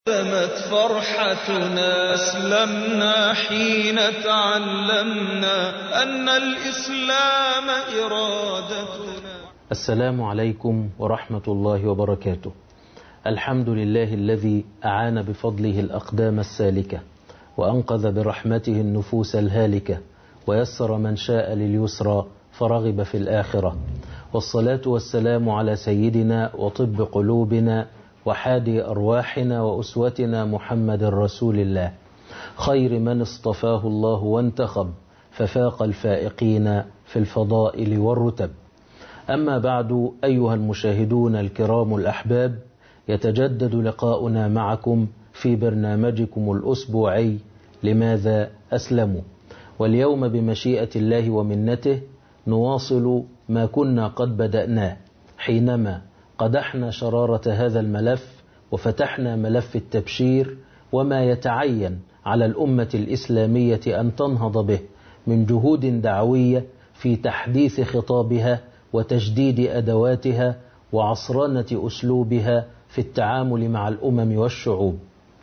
دامت فرحتنا أسلمنا حين تعلمنا أن الإسلام إرادتنا السلام عليكم ورحمة الله وبركاته الحمد لله الذي أعان بفضله الأقدام السالكة وأنقذ برحمته النفوس الهالكة ويسر من شاء لليسرى فرغب في الآخرة والصلاة والسلام على سيدنا وطب قلوبنا وحادي أرواحنا وأسوتنا محمد رسول الله خير من اصطفاه الله وانتخب ففاق الفائقين في الفضائل والرتب أما بعد أيها المشاهدون الكرام الأحباب يتجدد لقاؤنا معكم في برنامجكم الأسبوعي لماذا أسلموا واليوم بمشيئة الله ومنته نواصل ما كنا قد بدأناه حينما قدحنا شرارة هذا الملف وفتحنا ملف التبشير وما يتعين على الأمة الإسلامية أن تنهض به من جهود دعوية في تحديث خطابها وتجديد أدواتها وعصرنة أسلوبها في التعامل مع الأمم والشعوب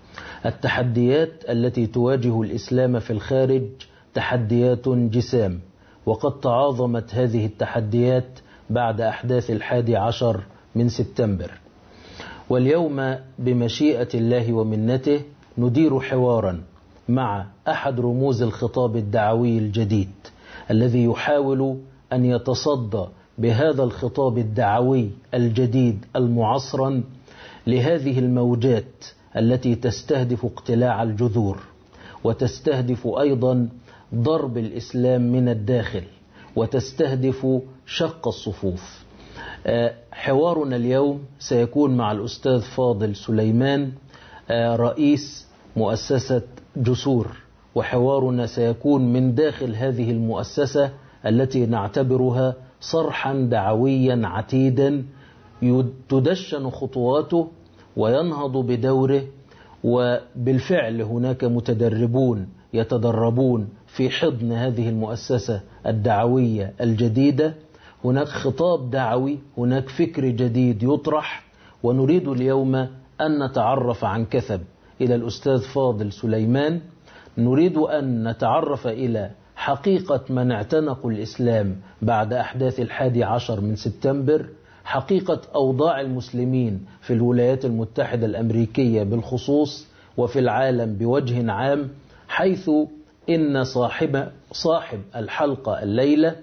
التحديات التي تواجه الإسلام في الخارج تحديات جسام وقد تعاظمت هذه التحديات بعد أحداث الحادي عشر من سبتمبر واليوم بمشيئة الله ومنته ندير حوارا مع أحد رموز الخطاب الدعوي الجديد الذي يحاول أن يتصدى بهذا الخطاب الدعوي الجديد المعصرا لهذه الموجات التي تستهدف اقتلاع الجذور وتستهدف أيضا ضرب الإسلام من الداخل وتستهدف شق الصفوف حوارنا اليوم سيكون مع الأستاذ فاضل سليمان رئيس مؤسسة جسور وحوارنا سيكون من داخل هذه المؤسسة التي نعتبرها صرحا دعويا عتيدا تدشن خطواته وينهض بدوره وبالفعل هناك متدربون يتدربون في حضن هذه المؤسسة الدعوية الجديدة هناك خطاب دعوي هناك فكر جديد يطرح ونريد اليوم أن نتعرف عن كثب إلى الأستاذ فاضل سليمان نريد أن نتعرف إلى حقيقة من اعتنقوا الإسلام بعد أحداث الحادي عشر من سبتمبر حقيقة أوضاع المسلمين في الولايات المتحدة الأمريكية بالخصوص وفي العالم بوجه عام حيث إن صاحب, صاحب الحلقة الليلة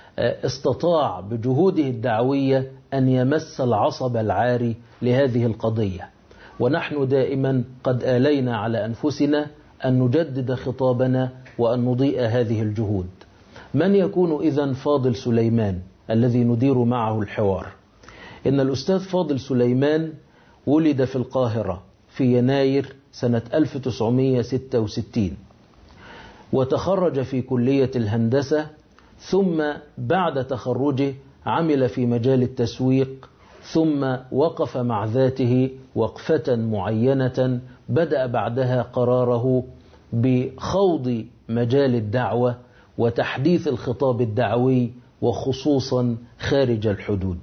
استطاع بجهوده الدعوية أن يمس العصب العاري لهذه القضية ونحن دائما قد آلينا على أنفسنا أن نجدد خطابنا وأن نضيء هذه الجهود من يكون إذا فاضل سليمان الذي ندير معه الحوار إن الأستاذ فاضل سليمان ولد في القاهرة في يناير سنة 1966 وتخرج في كلية الهندسة ثم بعد تخرجه عمل في مجال التسويق ثم وقف مع ذاته وقفة معينة بدأ بعدها قراره بخوض مجال الدعوة وتحديث الخطاب الدعوي وخصوصا خارج الحدود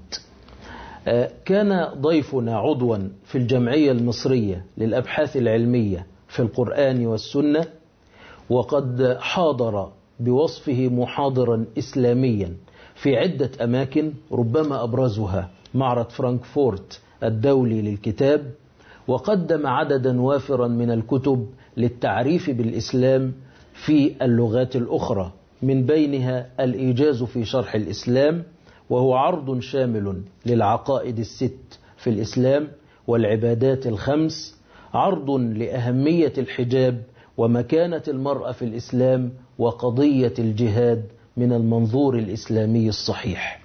كان ضيفنا عضوا في الجمعية المصرية للأبحاث العلمية في القرآن والسنة وقد حاضر بوصفه محاضرا إسلاميا في عدة أماكن ربما أبرزها معرض فرانكفورت الدولي للكتاب وقدم عددا وافرا من الكتب للتعريف بالإسلام في اللغات الأخرى من بينها الإيجاز في شرح الإسلام وهو عرض شامل للعقائد الست في الإسلام والعبادات الخمس عرض لأهمية الحجاب ومكانة المرأة في الإسلام وقضية الجهاد من المنظور الإسلامي الصحيح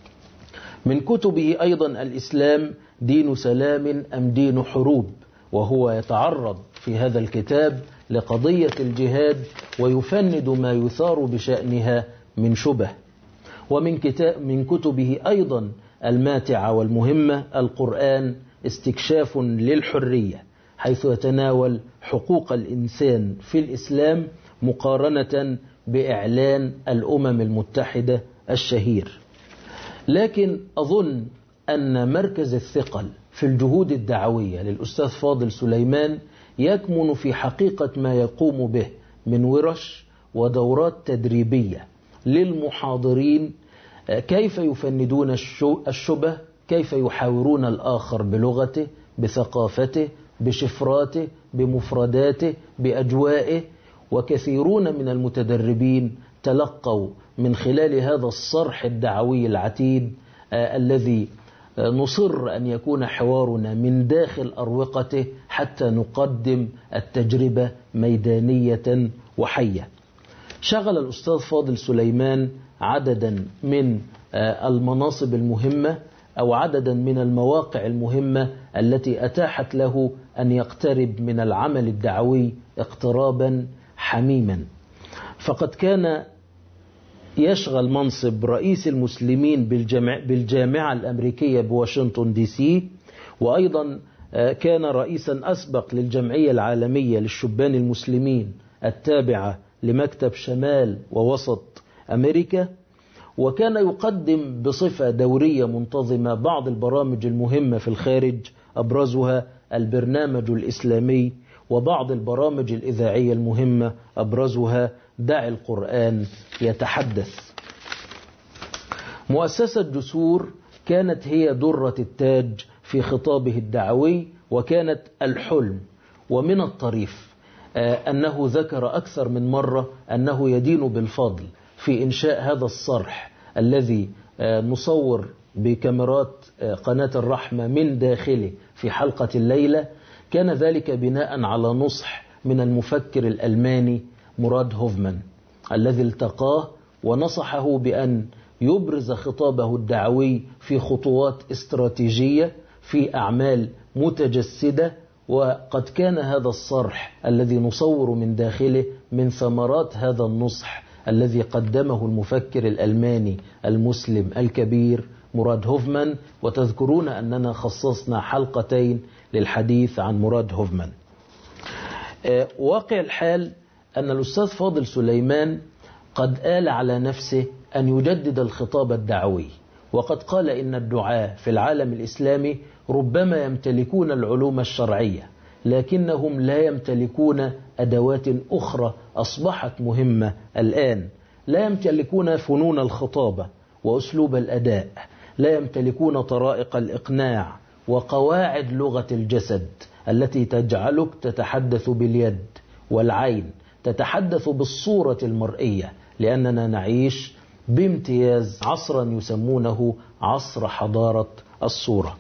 من كتبه أيضا الإسلام دين سلام أم دين حروب وهو يتعرض في هذا الكتاب لقضية الجهاد ويفند ما يثار بشأنها من شبه ومن كتاب من كتبه أيضا الماتعة والمهمة القرآن استكشاف للحرية حيث يتناول حقوق الإنسان في الإسلام مقارنة بإعلان الأمم المتحدة الشهير لكن أظن أن مركز الثقل في الجهود الدعوية للأستاذ فاضل سليمان يكمن في حقيقة ما يقوم به من ورش ودورات تدريبية للمحاضرين كيف يفندون الشبه كيف يحاورون الآخر بلغته بثقافته بشفراته بمفرداته بأجوائه وكثيرون من المتدربين تلقوا من خلال هذا الصرح الدعوي العتيد آه الذي آه نصر أن يكون حوارنا من داخل أروقته حتى نقدم التجربة ميدانية وحية شغل الأستاذ فاضل سليمان عددا من آه المناصب المهمة أو عددا من المواقع المهمة التي أتاحت له أن يقترب من العمل الدعوي اقترابا حميما فقد كان يشغل منصب رئيس المسلمين بالجامع بالجامعة الأمريكية بواشنطن دي سي وأيضا كان رئيسا أسبق للجمعية العالمية للشبان المسلمين التابعة لمكتب شمال ووسط أمريكا وكان يقدم بصفة دورية منتظمة بعض البرامج المهمة في الخارج أبرزها البرنامج الإسلامي وبعض البرامج الإذاعية المهمة أبرزها دع القرآن يتحدث مؤسسة جسور كانت هي درة التاج في خطابه الدعوي وكانت الحلم ومن الطريف أنه ذكر أكثر من مرة أنه يدين بالفضل في إنشاء هذا الصرح الذي نصور بكاميرات قناة الرحمة من داخله في حلقة الليلة كان ذلك بناء على نصح من المفكر الألماني مراد هوفمان الذي التقاه ونصحه بأن يبرز خطابه الدعوي في خطوات استراتيجية في أعمال متجسدة وقد كان هذا الصرح الذي نصور من داخله من ثمرات هذا النصح الذي قدمه المفكر الألماني المسلم الكبير مراد هوفمان وتذكرون أننا خصصنا حلقتين للحديث عن مراد هوفمان واقع الحال أن الأستاذ فاضل سليمان قد آل على نفسه أن يجدد الخطاب الدعوي وقد قال إن الدعاة في العالم الإسلامي ربما يمتلكون العلوم الشرعية لكنهم لا يمتلكون أدوات أخرى أصبحت مهمة الآن لا يمتلكون فنون الخطابة وأسلوب الأداء لا يمتلكون طرائق الإقناع وقواعد لغة الجسد التي تجعلك تتحدث باليد والعين تتحدث بالصورة المرئية لأننا نعيش بامتياز عصرا يسمونه عصر حضارة الصورة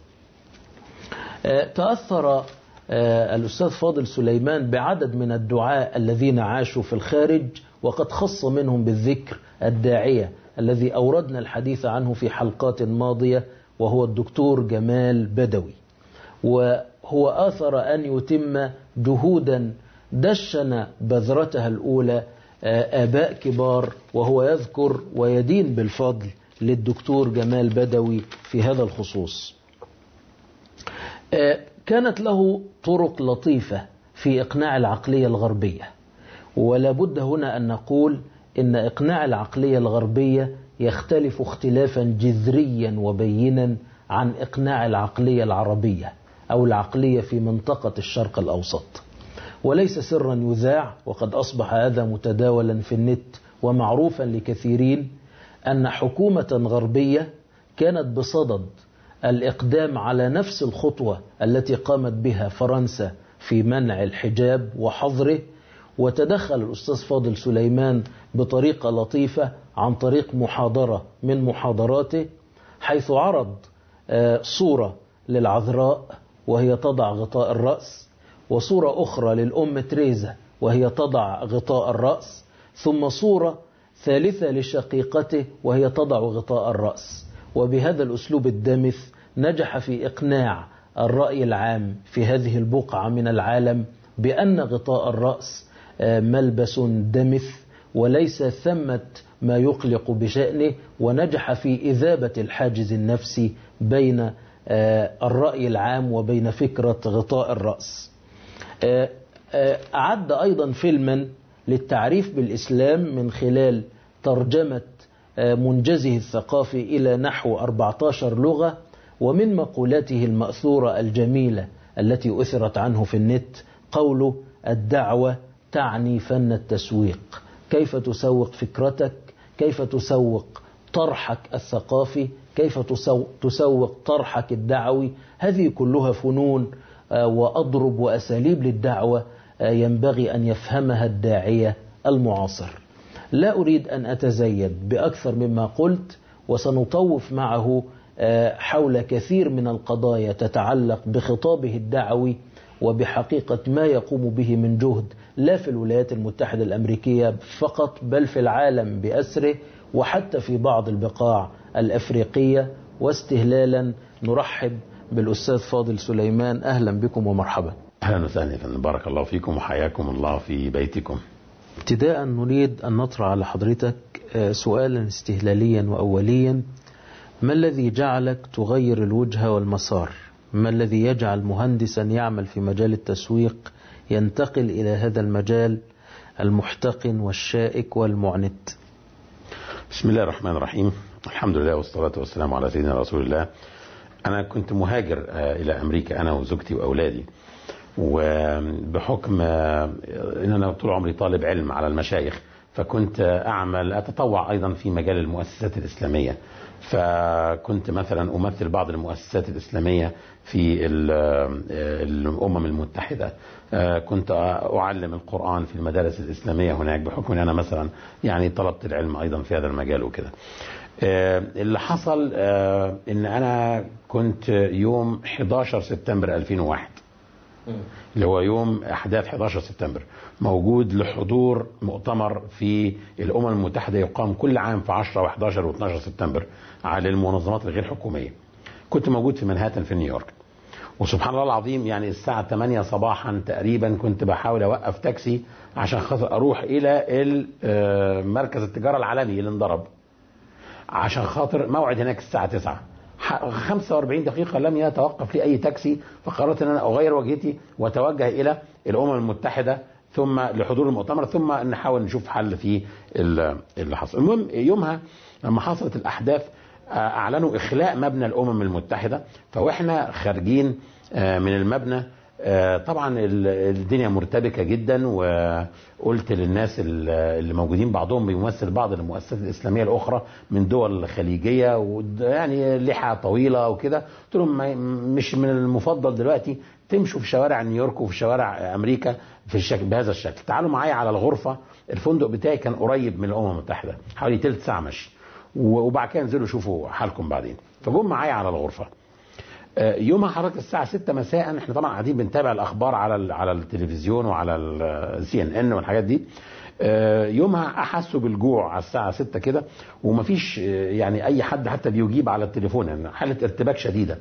تأثر الأستاذ فاضل سليمان بعدد من الدعاء الذين عاشوا في الخارج وقد خص منهم بالذكر الداعية الذي أوردنا الحديث عنه في حلقات ماضية وهو الدكتور جمال بدوي وهو آثر أن يتم جهودا دشن بذرتها الأولى آباء كبار وهو يذكر ويدين بالفضل للدكتور جمال بدوي في هذا الخصوص كانت له طرق لطيفة في إقناع العقلية الغربية ولا بد هنا أن نقول إن إقناع العقلية الغربية يختلف اختلافا جذريا وبينا عن إقناع العقلية العربية أو العقلية في منطقة الشرق الأوسط وليس سرا يذاع وقد أصبح هذا متداولا في النت ومعروفا لكثيرين أن حكومة غربية كانت بصدد الإقدام على نفس الخطوة التي قامت بها فرنسا في منع الحجاب وحظره وتدخل الأستاذ فاضل سليمان بطريقة لطيفة عن طريق محاضرة من محاضراته حيث عرض صورة للعذراء وهي تضع غطاء الرأس وصورة أخرى للأم تريزا وهي تضع غطاء الرأس ثم صورة ثالثة لشقيقته وهي تضع غطاء الرأس وبهذا الأسلوب الدمث نجح في إقناع الرأي العام في هذه البقعة من العالم بأن غطاء الرأس ملبس دمث وليس ثمة ما يقلق بشأنه ونجح في إذابة الحاجز النفسي بين الرأي العام وبين فكرة غطاء الرأس أعد أيضا فيلما للتعريف بالإسلام من خلال ترجمة منجزه الثقافي إلى نحو 14 لغة ومن مقولاته المأثورة الجميلة التي أثرت عنه في النت قوله الدعوة تعني فن التسويق كيف تسوق فكرتك كيف تسوق طرحك الثقافي كيف تسوق طرحك الدعوي هذه كلها فنون وأضرب وأساليب للدعوة ينبغي أن يفهمها الداعية المعاصر لا أريد أن أتزيد بأكثر مما قلت وسنطوف معه حول كثير من القضايا تتعلق بخطابه الدعوي وبحقيقة ما يقوم به من جهد لا في الولايات المتحدة الأمريكية فقط بل في العالم بأسره وحتى في بعض البقاع الأفريقية واستهلالا نرحب بالأستاذ فاضل سليمان أهلا بكم ومرحبا أهلا وسهلا فندم بارك الله فيكم وحياكم الله في بيتكم ابتداء نريد أن نطرح على حضرتك سؤالا استهلاليا وأوليا ما الذي جعلك تغير الوجهة والمسار ما الذي يجعل مهندسا يعمل في مجال التسويق ينتقل إلى هذا المجال المحتقن والشائك والمعنت بسم الله الرحمن الرحيم الحمد لله والصلاة والسلام على سيدنا رسول الله أنا كنت مهاجر إلى أمريكا أنا وزوجتي وأولادي وبحكم ان انا طول عمري طالب علم على المشايخ فكنت اعمل اتطوع ايضا في مجال المؤسسات الاسلاميه فكنت مثلا امثل بعض المؤسسات الاسلاميه في الامم المتحده كنت اعلم القران في المدارس الاسلاميه هناك بحكم ان انا مثلا يعني طلبت العلم ايضا في هذا المجال وكده اللي حصل ان انا كنت يوم 11 سبتمبر 2001 اللي هو يوم احداث 11 سبتمبر موجود لحضور مؤتمر في الامم المتحده يقام كل عام في 10 و11 و12 سبتمبر على المنظمات الغير حكوميه. كنت موجود في منهاتن في نيويورك. وسبحان الله العظيم يعني الساعه 8 صباحا تقريبا كنت بحاول اوقف تاكسي عشان خاطر اروح الى مركز التجاره العالمي اللي انضرب. عشان خاطر موعد هناك الساعه 9 45 دقيقة لم يتوقف لي أي تاكسي فقررت أن أنا أغير وجهتي وأتوجه إلى الأمم المتحدة ثم لحضور المؤتمر ثم نحاول نشوف حل في اللي حصل المهم يومها لما حصلت الأحداث أعلنوا إخلاء مبنى الأمم المتحدة فوإحنا خارجين من المبنى طبعا الدنيا مرتبكة جدا وقلت للناس اللي موجودين بعضهم بيمثل بعض المؤسسات الإسلامية الأخرى من دول خليجية ويعني لحى طويلة وكده قلت لهم مش من المفضل دلوقتي تمشوا في شوارع نيويورك وفي شوارع أمريكا في الشكل بهذا الشكل تعالوا معايا على الغرفة الفندق بتاعي كان قريب من الأمم المتحدة حوالي تلت ساعة مشي وبعد كده انزلوا شوفوا حالكم بعدين فجم معايا على الغرفة يومها حضرتك الساعة 6 مساء احنا طبعا قاعدين بنتابع الأخبار على على التلفزيون وعلى السي ان ان والحاجات دي يومها أحسوا بالجوع على الساعة 6 كده ومفيش يعني أي حد حتى بيجيب على التليفون يعني حالة ارتباك شديدة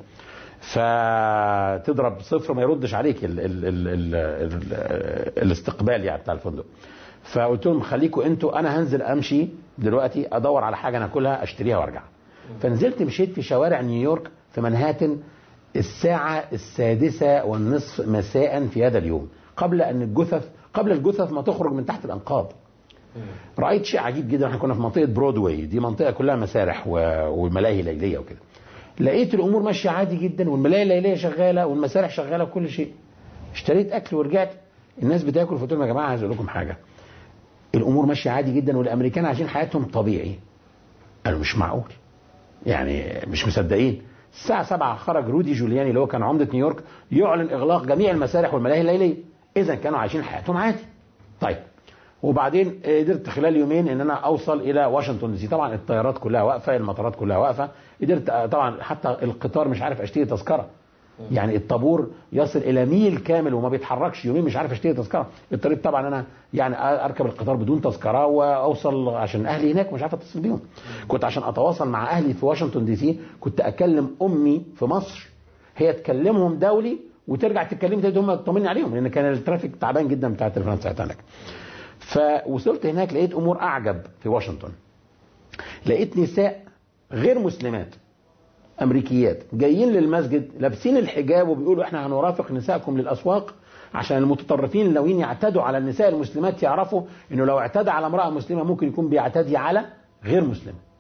فتضرب صفر ما يردش عليك ال ال ال ال ال الاستقبال يعني بتاع الفندق فقلت لهم خليكم انتوا انا هنزل امشي دلوقتي ادور على حاجه ناكلها اشتريها وارجع فنزلت مشيت في شوارع نيويورك في منهاتن الساعة السادسة والنصف مساء في هذا اليوم قبل أن الجثث قبل الجثث ما تخرج من تحت الأنقاض رأيت شيء عجيب جدا احنا كنا في منطقة برودواي دي منطقة كلها مسارح وملاهي ليلية وكده لقيت الأمور ماشية عادي جدا والملاهي الليلية شغالة والمسارح شغالة وكل شيء اشتريت أكل ورجعت الناس بتاكل فقلت لهم يا جماعة عايز أقول لكم حاجة الأمور ماشية عادي جدا والأمريكان عايشين حياتهم طبيعي قالوا مش معقول يعني مش مصدقين الساعة 7 خرج رودي جولياني اللي هو كان عمدة نيويورك يعلن إغلاق جميع المسارح والملاهي الليلية إذا كانوا عايشين حياتهم عادي طيب وبعدين قدرت خلال يومين ان انا اوصل الى واشنطن دي سي طبعا الطيارات كلها واقفه المطارات كلها واقفه قدرت طبعا حتى القطار مش عارف اشتري تذكره يعني الطابور يصل الى ميل كامل وما بيتحركش يومين مش عارف اشتري تذكره اضطريت طبعا انا يعني اركب القطار بدون تذكره واوصل عشان اهلي هناك مش عارف اتصل بيهم كنت عشان اتواصل مع اهلي في واشنطن دي سي كنت اكلم امي في مصر هي تكلمهم دولي وترجع تتكلم تاني هم تطمني عليهم لان كان الترافيك تعبان جدا بتاع التليفونات ساعتها هناك فوصلت هناك لقيت امور اعجب في واشنطن لقيت نساء غير مسلمات امريكيات جايين للمسجد لابسين الحجاب وبيقولوا احنا هنرافق نسائكم للاسواق عشان المتطرفين اللي ناويين يعتدوا على النساء المسلمات يعرفوا انه لو اعتدى على امراه مسلمه ممكن يكون بيعتدي على غير مسلمه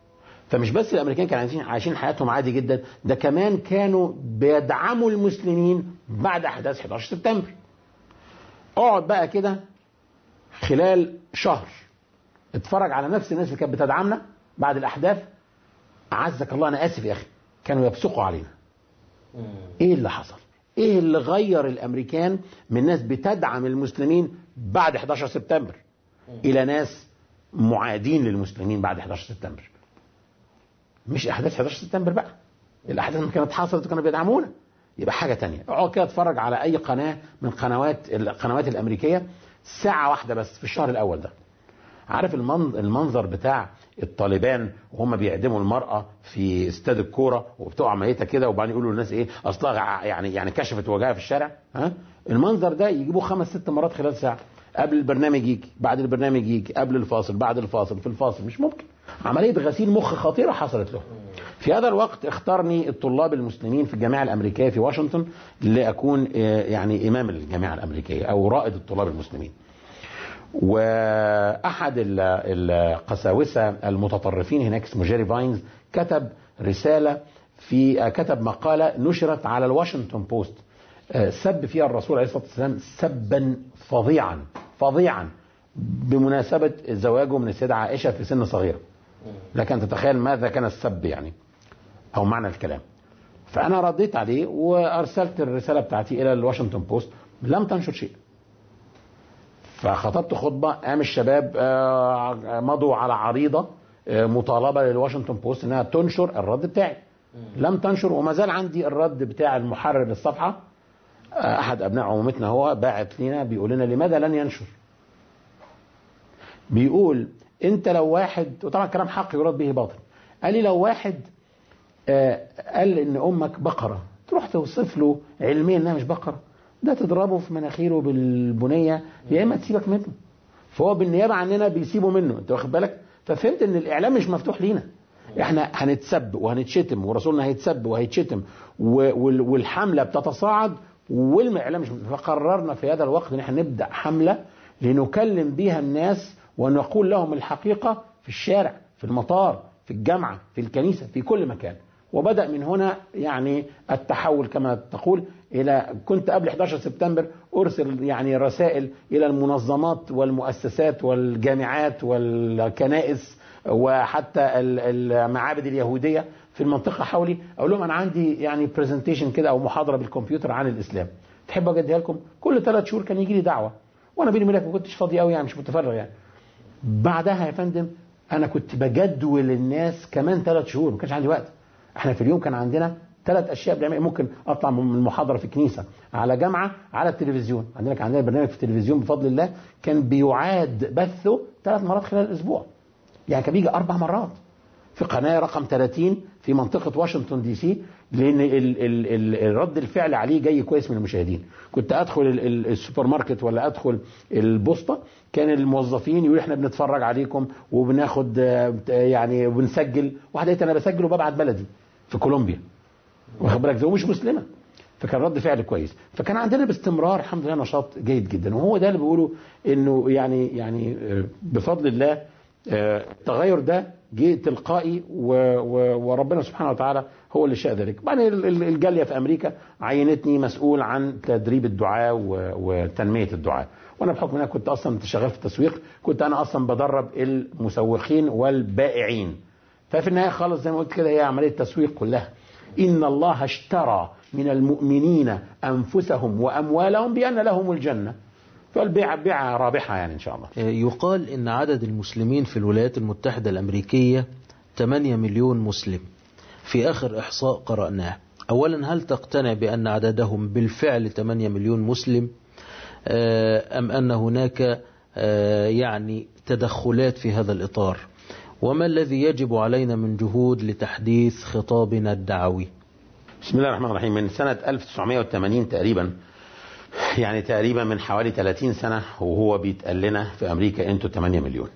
فمش بس الامريكان كانوا عايشين عايشين حياتهم عادي جدا ده كمان كانوا بيدعموا المسلمين بعد احداث 11 سبتمبر اقعد بقى كده خلال شهر اتفرج على نفس الناس اللي كانت بتدعمنا بعد الاحداث اعزك الله انا اسف يا اخي كانوا يبصقوا علينا ايه اللي حصل ايه اللي غير الامريكان من ناس بتدعم المسلمين بعد 11 سبتمبر الى ناس معادين للمسلمين بعد 11 سبتمبر مش احداث 11 سبتمبر بقى الاحداث اللي كانت حصلت وكانوا بيدعمونا يبقى حاجه تانية اقعد كده اتفرج على اي قناه من قنوات القنوات الامريكيه ساعه واحده بس في الشهر الاول ده عارف المن- المنظر بتاع الطالبان وهم بيعدموا المرأة في استاد الكورة وبتقع ميتة كده وبعدين يقولوا للناس ايه اصلها ع- يعني يعني كشفت وجهها في الشارع ها المنظر ده يجيبوه خمس ست مرات خلال ساعة قبل البرنامج يجي بعد البرنامج يجي قبل الفاصل بعد الفاصل في الفاصل مش ممكن عملية غسيل مخ خطيرة حصلت له في هذا الوقت اختارني الطلاب المسلمين في الجامعة الأمريكية في واشنطن لأكون آه، يعني إمام الجامعة الأمريكية أو رائد الطلاب المسلمين واحد ال- القساوسه المتطرفين هناك اسمه جيري فاينز كتب رساله في كتب مقاله نشرت على الواشنطن بوست آه، سب فيها الرسول عليه الصلاه والسلام سبا فظيعا فظيعا بمناسبه زواجه من السيده عائشه في سن صغيره لك ان تتخيل ماذا كان السب يعني او معنى الكلام فانا رديت عليه وارسلت الرساله بتاعتي الى الواشنطن بوست لم تنشر شيء فخطبت خطبة قام الشباب آه، مضوا على عريضة آه، مطالبة للواشنطن بوست انها تنشر الرد بتاعي لم تنشر وما زال عندي الرد بتاع المحرر للصفحة آه، احد ابناء عمومتنا هو باعت لنا بيقول لنا لماذا لن ينشر بيقول انت لو واحد وطبعا كلام حق يراد به باطل قال لي لو واحد آه، قال ان امك بقره تروح توصف له علميا انها مش بقره ده تضربه في مناخيره بالبنيه يا اما تسيبك منه فهو بالنيابه عننا بيسيبوا منه انت واخد بالك ففهمت ان الاعلام مش مفتوح لينا احنا هنتسب وهنتشتم ورسولنا هيتسب وهيتشتم و- وال- والحمله بتتصاعد والاعلام مش فقررنا في هذا الوقت ان احنا نبدا حمله لنكلم بيها الناس ونقول لهم الحقيقه في الشارع في المطار في الجامعه في الكنيسه في كل مكان وبدا من هنا يعني التحول كما تقول الى كنت قبل 11 سبتمبر ارسل يعني رسائل الى المنظمات والمؤسسات والجامعات والكنائس وحتى ال- المعابد اليهوديه في المنطقه حولي اقول لهم انا عندي يعني برزنتيشن كده او محاضره بالكمبيوتر عن الاسلام تحب اجدها لكم كل ثلاث شهور كان يجي لي دعوه وانا بيني وبينك ما كنتش فاضي قوي يعني مش متفرغ يعني بعدها يا فندم انا كنت بجدول الناس كمان ثلاث شهور ما كانش عندي وقت احنا في اليوم كان عندنا ثلاث اشياء بنعمل ممكن اطلع من المحاضره في كنيسه على جامعه على التلفزيون عندنا كان عندنا برنامج في التلفزيون بفضل الله كان بيعاد بثه ثلاث مرات خلال الاسبوع يعني كان بيجي اربع مرات في قناه رقم 30 في منطقه واشنطن دي سي لان ال ال ال الرد الفعل عليه جاي كويس من المشاهدين كنت ادخل ال ال السوبر ماركت ولا ادخل البوسطه كان الموظفين يقولوا احنا بنتفرج عليكم وبناخد آه، يعني وبنسجل واحده قالت انا بسجل وببعت بلدي في كولومبيا واخد بالك زي مش مسلمه فكان رد فعل كويس فكان عندنا باستمرار الحمد لله نشاط جيد جدا وهو ده اللي بيقوله انه يعني يعني آه، بفضل الله آه، التغير ده جه تلقائي و- و- وربنا سبحانه وتعالى هو اللي شاء ذلك بعدين ال- ال- الجاليه في امريكا عينتني مسؤول عن تدريب الدعاه و- وتنميه الدعاه وانا بحكم ان انا كنت اصلا شغال في التسويق كنت انا اصلا بدرب المسوقين والبائعين ففي النهايه خالص زي ما قلت كده هي عمليه تسويق كلها ان الله اشترى من المؤمنين انفسهم واموالهم بان لهم الجنه فالبيع بيعه رابحه يعني ان شاء الله يقال ان عدد المسلمين في الولايات المتحدة الامريكية 8 مليون مسلم في اخر احصاء قرأناه اولا هل تقتنع بان عددهم بالفعل 8 مليون مسلم آه، ام ان هناك آه، يعني تدخلات في هذا الاطار وما الذي يجب علينا من جهود لتحديث خطابنا الدعوي بسم الله الرحمن الرحيم من سنة 1980 تقريبا يعني تقريبا من حوالي 30 سنة وهو بيتقال لنا في أمريكا أنتوا 8 مليون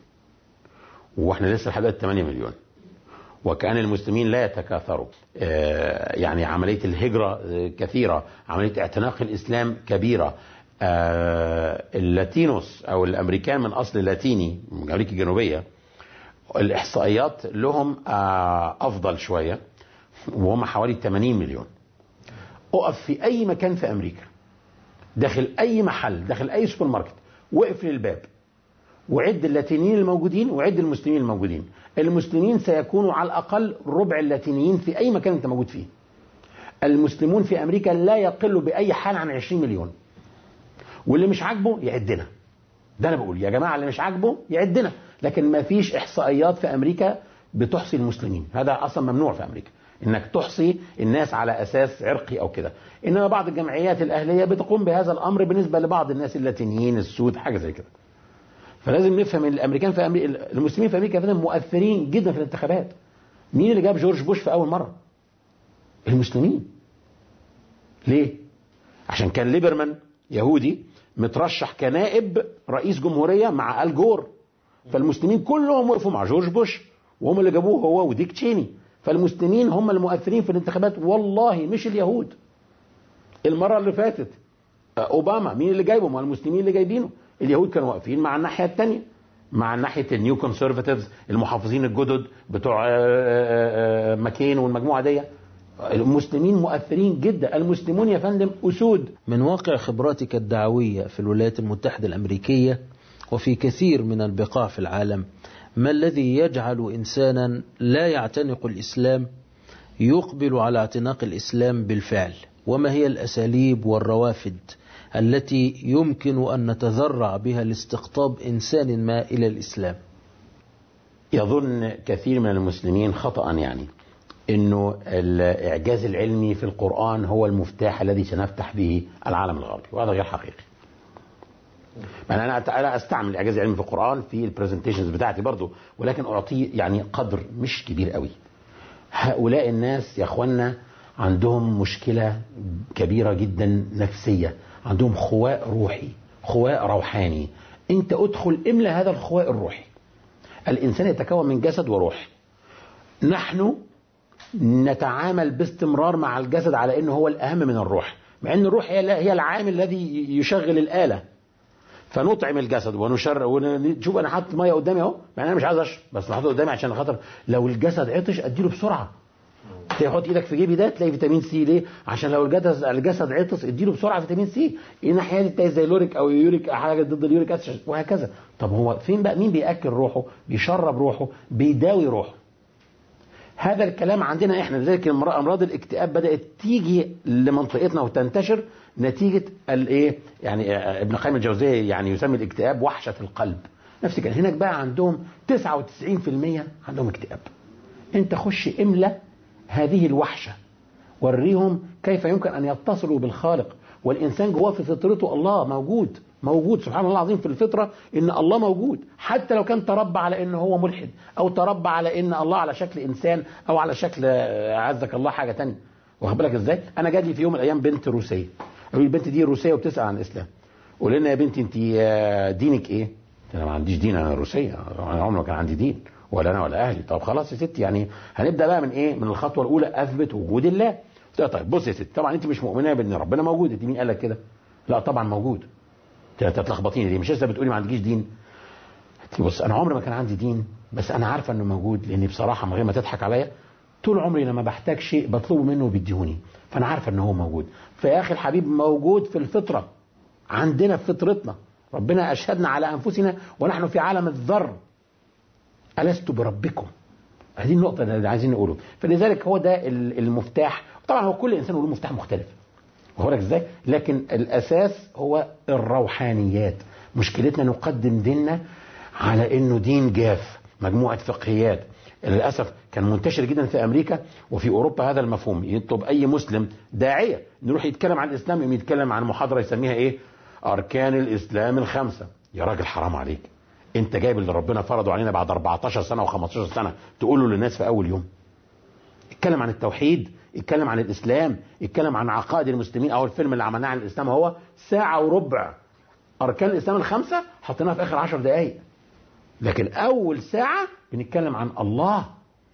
وإحنا لسه لحد دلوقتي 8 مليون وكان المسلمين لا يتكاثروا آه، يعني عملية الهجرة آه، كثيرة عملية اعتناق الإسلام كبيرة آه، اللاتينوس أو الأمريكان من أصل لاتيني من أمريكا الجنوبية الاحصائيات لهم آه، افضل شويه وهم حوالي 80 مليون اقف في اي مكان في امريكا داخل اي محل داخل اي سوبر ماركت وقف للباب وعد اللاتينيين الموجودين وعد المسلمين الموجودين المسلمين سيكونوا على الاقل ربع اللاتينيين في اي مكان انت موجود فيه المسلمون في امريكا لا يقل باي حال عن 20 مليون واللي مش عاجبه يعدنا ده انا بقول يا جماعه اللي مش عاجبه يعدنا لكن ما فيش احصائيات في امريكا بتحصي المسلمين هذا اصلا ممنوع في امريكا انك تحصي الناس على اساس عرقي او كده انما بعض الجمعيات الاهليه بتقوم بهذا الامر بالنسبه لبعض الناس اللاتينيين السود حاجه زي كده فلازم نفهم ان الامريكان في أمريكا المسلمين في امريكا فعلا مؤثرين جدا في الانتخابات مين اللي جاب جورج بوش في اول مره المسلمين ليه عشان كان ليبرمان يهودي مترشح كنائب رئيس جمهوريه مع ال جور فالمسلمين كلهم وقفوا مع جورج بوش وهم اللي جابوه هو وديك تشيني فالمسلمين هم المؤثرين في الانتخابات والله مش اليهود المره اللي فاتت اوباما مين اللي جايبه ما المسلمين اللي جايبينه اليهود كانوا واقفين مع الناحيه الثانيه مع ناحيه النيو كونسرفاتيفز المحافظين الجدد بتوع ماكين والمجموعه دي المسلمين مؤثرين جدا المسلمون يا فندم اسود من واقع خبراتك الدعوية في الولايات المتحدة الأمريكية وفي كثير من البقاع في العالم ما الذي يجعل إنسانا لا يعتنق الإسلام يقبل على اعتناق الإسلام بالفعل وما هي الأساليب والروافد التي يمكن أن نتذرع بها لاستقطاب إنسان ما إلى الإسلام يظن كثير من المسلمين خطأ يعني انه الاعجاز العلمي في القرآن هو المفتاح الذي سنفتح به العالم الغربي وهذا غير حقيقي يعني انا انا استعمل الاعجاز العلمي في القرآن في البرزنتيشنز بتاعتي برضو ولكن اعطيه يعني قدر مش كبير قوي هؤلاء الناس يا اخوانا عندهم مشكلة كبيرة جدا نفسية عندهم خواء روحي خواء روحاني انت ادخل املا هذا الخواء الروحي الانسان يتكون من جسد وروح نحن نتعامل باستمرار مع الجسد على انه هو الاهم من الروح مع ان الروح هي هي العامل الذي يشغل الاله فنطعم الجسد ونشر ونشوف انا حاطط ميه قدامي اهو مع انا مش عايز اشرب بس انا حاطط قدامي عشان خاطر لو الجسد عطش اديله بسرعه تحط ايدك في جيبي ده تلاقي فيتامين سي ليه عشان لو الجسد الجسد عطس اديله بسرعه فيتامين سي الناحيه دي تلاقي زي لوريك او يوريك حاجه ضد اليوريك اسيد وهكذا طب هو فين بقى مين بياكل روحه بيشرب روحه بيداوي روحه هذا الكلام عندنا احنا لذلك امراض الاكتئاب بدات تيجي لمنطقتنا وتنتشر نتيجه الايه يعني ابن قيم الجوزيه يعني يسمي الاكتئاب وحشه القلب نفس كده هناك بقى عندهم 99% عندهم اكتئاب انت خش املا هذه الوحشه وريهم كيف يمكن ان يتصلوا بالخالق والانسان جواه في فطرته الله موجود موجود سبحان الله العظيم في الفطرة ان الله موجود حتى لو كان تربى على ان هو ملحد او تربى على ان الله على شكل انسان او على شكل عزك الله حاجة تانية واخد بالك ازاي انا جات لي في يوم من الايام بنت روسية قالوا لي البنت دي روسية وبتسأل عن الاسلام قول لنا يا بنتي انت دينك ايه انا ما عنديش دين انا روسية انا عمري ما كان عندي دين ولا انا ولا اهلي طب خلاص يا ستي يعني هنبدا بقى من ايه من الخطوه الاولى اثبت وجود الله طيب بص يا ستي طبعا انت مش مؤمنه بان ربنا موجود انت مين قال لك كده لا طبعا موجود تتلخبطيني دي مش لسه بتقولي ما عندكيش دين بص انا عمري ما كان عندي دين بس انا عارفه انه موجود لاني بصراحه من غير ما تضحك عليا طول عمري لما بحتاج شيء بطلبه منه وبيديهوني فانا عارفه ان هو موجود فيا اخي الحبيب موجود في الفطره عندنا في فطرتنا ربنا اشهدنا على انفسنا ونحن في عالم الذر الست بربكم هذه النقطة اللي عايزين نقوله فلذلك هو ده المفتاح طبعا هو كل انسان له مفتاح مختلف واخد ازاي لكن الاساس هو الروحانيات مشكلتنا نقدم ديننا على انه دين جاف مجموعه فقهيات للاسف كان منتشر جدا في امريكا وفي اوروبا هذا المفهوم يطلب اي مسلم داعيه نروح يتكلم عن الاسلام يقوم يتكلم عن محاضره يسميها ايه اركان الاسلام الخمسه يا راجل حرام عليك انت جايب اللي ربنا فرضه علينا بعد 14 سنه و15 سنه تقوله للناس في اول يوم اتكلم عن التوحيد اتكلم عن الاسلام اتكلم عن عقائد المسلمين او الفيلم اللي عملناه عن الاسلام هو ساعه وربع اركان الاسلام الخمسه حطيناها في اخر عشر دقائق لكن اول ساعه بنتكلم عن الله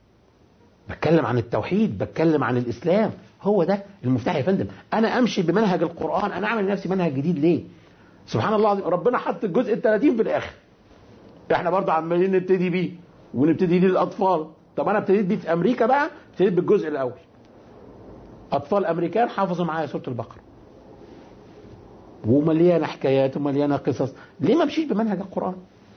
بتكلم عن التوحيد بتكلم عن الاسلام هو ده المفتاح يا فندم انا امشي بمنهج القران انا اعمل لنفسي منهج جديد ليه سبحان الله العظيم ربنا حط الجزء ال 30 في الاخر احنا برضه عمالين نبتدي بيه ونبتدي دي للاطفال طب انا ابتديت بيه في امريكا بقى ابتديت بالجزء الاول اطفال امريكان حافظوا معايا سوره البقره ومليانه حكايات ومليانه قصص ليه ما مشيش بمنهج القران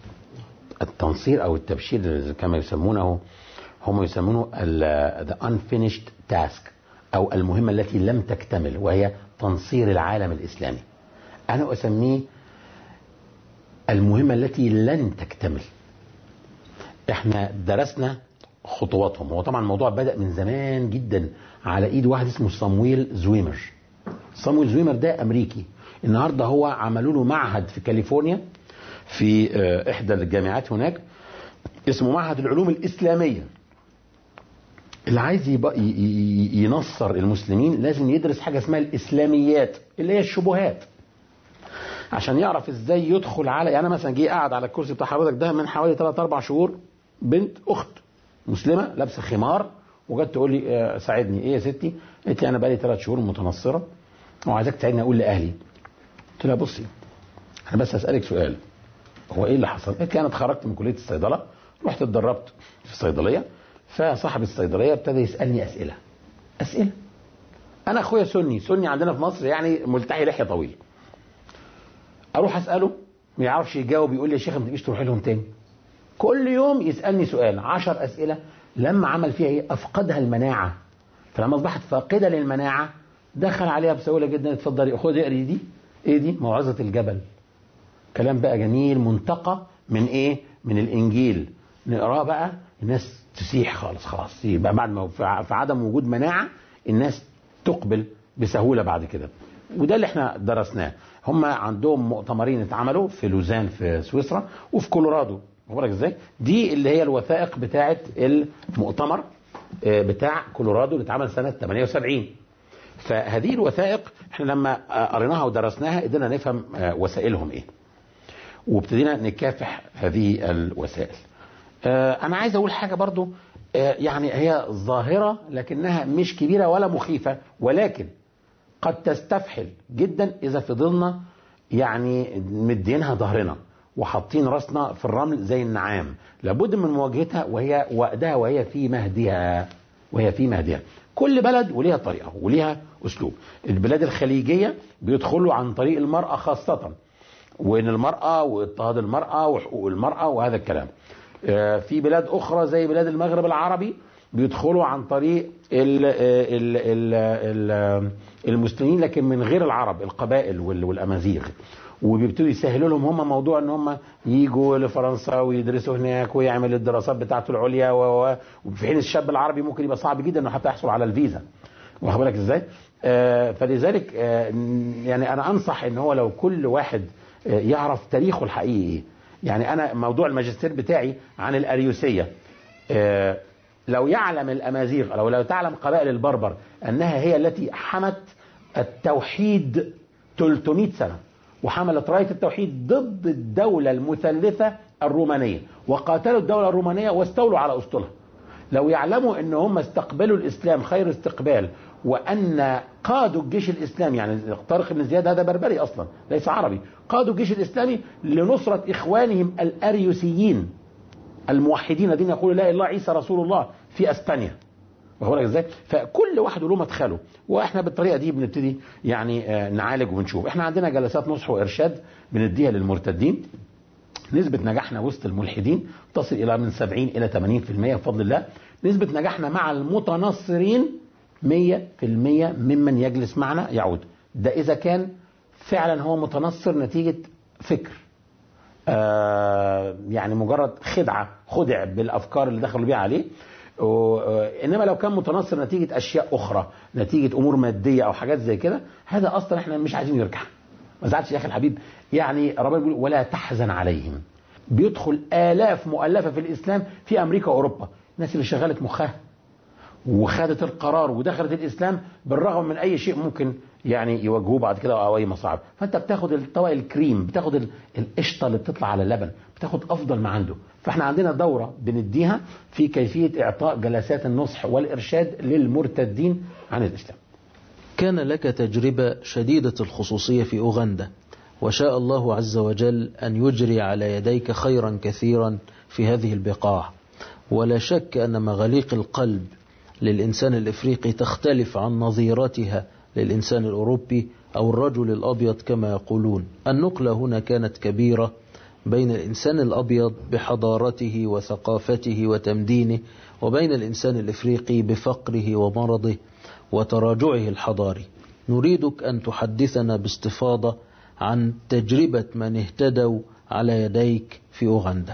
التنصير او التبشير كما يسمونه هم يسمونه ذا unfinished task او المهمه التي لم تكتمل وهي تنصير العالم الاسلامي انا اسميه المهمه التي لن تكتمل احنا درسنا خطواتهم هو طبعا الموضوع بدا من زمان جدا على ايد واحد اسمه صامويل زويمر صامويل زويمر ده امريكي النهارده هو عملوا له معهد في كاليفورنيا في آه، احدى الجامعات هناك اسمه معهد العلوم الاسلاميه اللي عايز يبقى ي- ي- ينصر المسلمين لازم يدرس حاجه اسمها الاسلاميات اللي هي الشبهات عشان يعرف ازاي يدخل على يعني أنا مثلا جه قاعد على الكرسي بتاع حضرتك ده من حوالي 3 4 شهور بنت اخت مسلمه لابسه خمار وجت تقول لي آه، ساعدني ايه يا ستي؟ قالت لي انا بقالي ثلاث شهور متنصره وعايزاك تساعدني اقول لاهلي قلت لها بصي انا بس هسالك سؤال هو ايه اللي حصل؟ قالت لي انا اتخرجت من كليه الصيدله رحت اتدربت في الصيدليه فصاحب الصيدليه ابتدى يسالني اسئله اسئله انا اخويا سني سني عندنا في مصر يعني ملتحي لحيه طويل اروح اساله ما يعرفش يجاوب يقول لي يا شيخ ما تبقيش تروحي لهم تاني كل يوم يسالني سؤال عشر اسئله لما عمل فيها ايه افقدها المناعه فلما اصبحت فاقده للمناعه دخل عليها بسهوله جدا اتفضلي خد اقري دي ايه دي موعظه الجبل كلام بقى جميل منتقى من ايه من الانجيل نقراه بقى الناس تسيح خالص خلاص يبقى بعد ما في ع- في عدم وجود مناعه الناس تقبل بسهوله بعد كده وده اللي احنا درسناه هم عندهم مؤتمرين اتعملوا في لوزان في سويسرا وفي كولورادو واخد بالك ازاي دي اللي هي الوثائق بتاعه المؤتمر آه، بتاع كولورادو اللي اتعمل سنه 78 فهذه الوثائق احنا لما آه، قريناها ودرسناها قدرنا نفهم آه، وسائلهم ايه وابتدينا نكافح هذه الوسائل آه، انا عايز اقول حاجه برضو آه، يعني هي ظاهره لكنها مش كبيره ولا مخيفه ولكن قد تستفحل جدا اذا فضلنا يعني مدينها ظهرنا وحاطين راسنا في الرمل زي النعام لابد من مواجهتها وهي وقتها وهي في مهدها وهي في مهدها كل بلد وليها طريقه وليها اسلوب البلاد الخليجيه بيدخلوا عن طريق المراه خاصه وان المراه واضطهاد المراه وحقوق المراه وهذا الكلام آه، في بلاد اخرى زي بلاد المغرب العربي بيدخلوا عن طريق ال ال ال ال المسلمين لكن من غير العرب القبائل وال- والامازيغ وبيبتدوا يسهلوا لهم هم موضوع ان هم يجوا لفرنسا ويدرسوا هناك ويعمل الدراسات بتاعته العليا و- و- وفي حين الشاب العربي ممكن يبقى صعب جدا انه حتى يحصل على الفيزا واخد بالك ازاي؟ آه فلذلك آه يعني انا انصح ان هو لو كل واحد آه يعرف تاريخه الحقيقي يعني انا موضوع الماجستير بتاعي عن الاريوسيه آه لو يعلم الامازيغ او لو تعلم قبائل البربر انها هي التي حمت التوحيد 300 سنه وحملت رايه التوحيد ضد الدوله المثلثه الرومانيه وقاتلوا الدوله الرومانيه واستولوا على اسطولها لو يعلموا ان هم استقبلوا الاسلام خير استقبال وان قادوا الجيش الاسلامي يعني طارق بن زياد هذا بربري اصلا ليس عربي قادوا الجيش الاسلامي لنصره اخوانهم الاريوسيين الموحدين الذين يقولوا لا اله الا الله عيسى رسول الله في اسبانيا واخد بالك ازاي؟ فكل واحد له مدخله واحنا بالطريقه دي بنبتدي يعني آه، نعالج ونشوف احنا عندنا جلسات نصح وارشاد بنديها للمرتدين نسبة نجاحنا وسط الملحدين تصل إلى من 70 إلى 80% بفضل الله نسبة نجاحنا مع المتنصرين 100% ممن يجلس معنا يعود ده إذا كان فعلا هو متنصر نتيجة فكر آه يعني مجرد خدعة خدع بالأفكار اللي دخلوا بيها عليه و- آه، انما لو كان متنصر نتيجه اشياء اخرى نتيجه امور ماديه او حاجات زي كده هذا اصلا احنا مش عايزين يرجع ما زعلش يا اخي الحبيب يعني ربنا بيقول ولا تحزن عليهم بيدخل الاف مؤلفه في الاسلام في امريكا واوروبا الناس اللي شغلت مخها وخدت القرار ودخلت الاسلام بالرغم من اي شيء ممكن يعني يواجهوه بعد كده او اي مصاعب فانت بتاخد الطبق الكريم بتاخد ال- القشطه اللي بتطلع على اللبن بتاخد افضل ما عنده فاحنا عندنا دوره بنديها في كيفيه اعطاء جلسات النصح والارشاد للمرتدين عن الاسلام كان لك تجربة شديدة الخصوصية في أوغندا وشاء الله عز وجل أن يجري على يديك خيرا كثيرا في هذه البقاع ولا شك أن مغاليق القلب للإنسان الإفريقي تختلف عن نظيرتها للإنسان الأوروبي أو الرجل الأبيض كما يقولون النقلة هنا كانت كبيرة بين الإنسان الأبيض بحضارته وثقافته وتمدينه وبين الإنسان الإفريقي بفقره ومرضه وتراجعه الحضاري نريدك أن تحدثنا باستفاضة عن تجربة من اهتدوا على يديك في أوغندا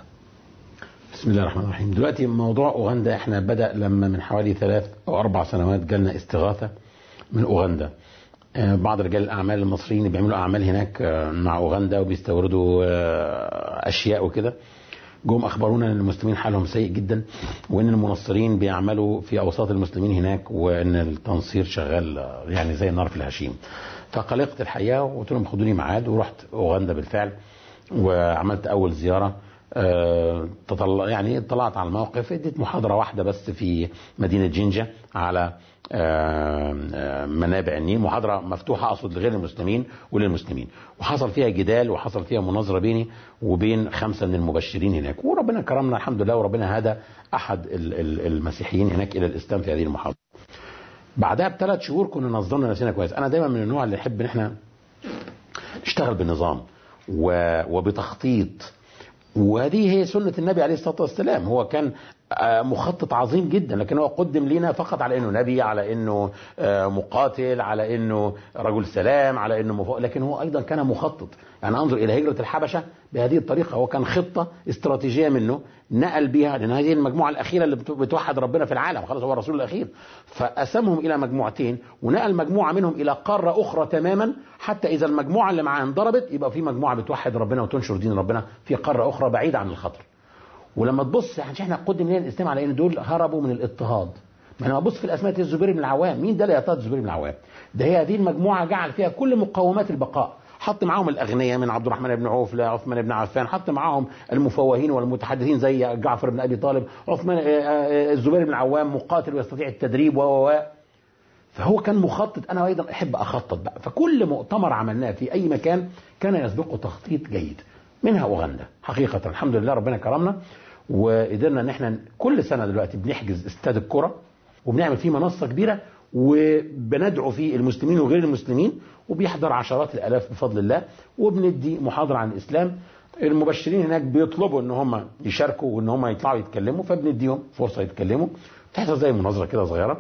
بسم الله الرحمن الرحيم دلوقتي موضوع أوغندا احنا بدأ لما من حوالي ثلاث أو أربع سنوات جالنا استغاثة من أوغندا آه، بعض رجال الأعمال المصريين اللي بيعملوا أعمال هناك آه، مع أوغندا وبيستوردوا آه، أشياء وكده جم أخبرونا أن المسلمين حالهم سيء جدا وأن المنصرين بيعملوا في أوساط المسلمين هناك وأن التنصير شغال آه، يعني زي النار في الهشيم فقلقت الحقيقة وقلت لهم خدوني ميعاد ورحت أوغندا بالفعل وعملت أول زيارة آه، تطلع يعني طلعت على الموقف اديت محاضرة واحدة بس في مدينة جينجا على آه، آه، منابع النيل محاضرة مفتوحة أقصد لغير المسلمين وللمسلمين وحصل فيها جدال وحصل فيها مناظرة بيني وبين خمسة من المبشرين هناك وربنا كرمنا الحمد لله وربنا هدى أحد ال- ال- المسيحيين هناك إلى الإسلام في هذه المحاضرة بعدها بثلاث شهور كنا نظمنا نفسنا كويس أنا دايما من النوع اللي يحب إن احنا نشتغل بنظام و- وبتخطيط وهذه هي سنة النبي عليه الصلاة والسلام هو كان آه، مخطط عظيم جدا لكن هو قدم لنا فقط على انه نبي على انه آه، مقاتل على انه رجل سلام على انه مف... لكن هو ايضا كان مخطط يعني انظر الى هجرة الحبشة بهذه الطريقة هو كان خطة استراتيجية منه نقل بها لان هذه المجموعة الاخيرة اللي بت- بتوحد ربنا في العالم خلاص هو الرسول الاخير فقسمهم الى مجموعتين ونقل مجموعة منهم الى قارة اخرى تماما حتى اذا المجموعة اللي معاه انضربت يبقى في مجموعة بتوحد ربنا وتنشر دين ربنا في قارة اخرى بعيدة عن الخطر ولما تبص يعني احنا قدم لنا الاسلام على ان دول هربوا من الاضطهاد ما انا ببص في الاسماء الزبير بن العوام مين ده اللي يضطهد الزبير بن العوام ده هي هذه المجموعه جعل فيها كل مقومات البقاء حط معاهم الاغنياء من عبد الرحمن بن عوف لعثمان بن عفان حط معاهم المفوهين والمتحدثين زي جعفر بن ابي طالب عثمان آه، آه، الزبير بن العوام مقاتل ويستطيع التدريب و و و فهو كان مخطط انا ايضا احب اخطط بقى فكل مؤتمر عملناه في اي مكان كان يسبقه تخطيط جيد منها اوغندا حقيقه الحمد لله ربنا كرمنا وقدرنا ان احنا كل سنه دلوقتي بنحجز استاد الكره وبنعمل فيه منصه كبيره وبندعو فيه المسلمين وغير المسلمين وبيحضر عشرات الالاف بفضل الله وبندي محاضره عن الاسلام المبشرين هناك بيطلبوا ان هم يشاركوا وان هم يطلعوا يتكلموا فبنديهم فرصه يتكلموا تحصل زي مناظره كده صغيره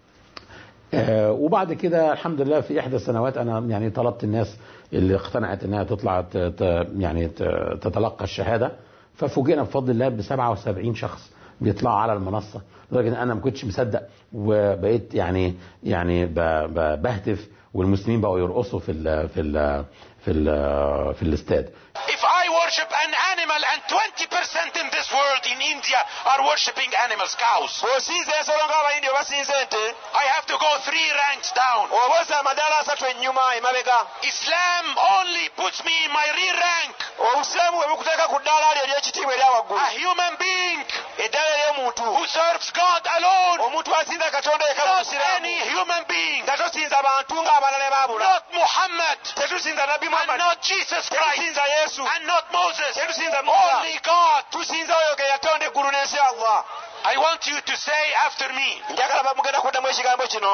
آه، وبعد كده الحمد لله في احدى السنوات انا يعني طلبت الناس اللي اقتنعت انها تطلع ت- ت- يعني ت- تتلقى الشهاده ففوجئنا بفضل الله ب 77 شخص بيطلعوا على المنصه لدرجه ان انا ما كنتش مصدق وبقيت يعني يعني ب- ب- بهتف والمسلمين بقوا يرقصوا في ال في ال في ال في الاستاد If I worship an animal and 20% in this world in India are worshipping animals, cows, bw'osinza ensolo ng'abayindi bwe basinza ente I have to go three ranks down. obuuza amadaala asatu ennyuma emabega Islam only puts me in my rear rank, obusiraamu bwe bukuteeka ku ddaala lyo ery'ekitiibwa erya waggulu a human being eddaala ery'omuntu who serves God alone, omuntu asinza katonda eka mu not busiraamu any human being, nga tosinza bantu ng'abalala baabula not Muhammad, tetusinza nabbi and muhammad not Jesus Christ, tetusinza yesu and not Moses, tetusinza musa only God. tusinza oyo ge yatonda eggulu n'ensi allah I want you to say after me, njagala ba- mugenda kuddamu ekigambo kino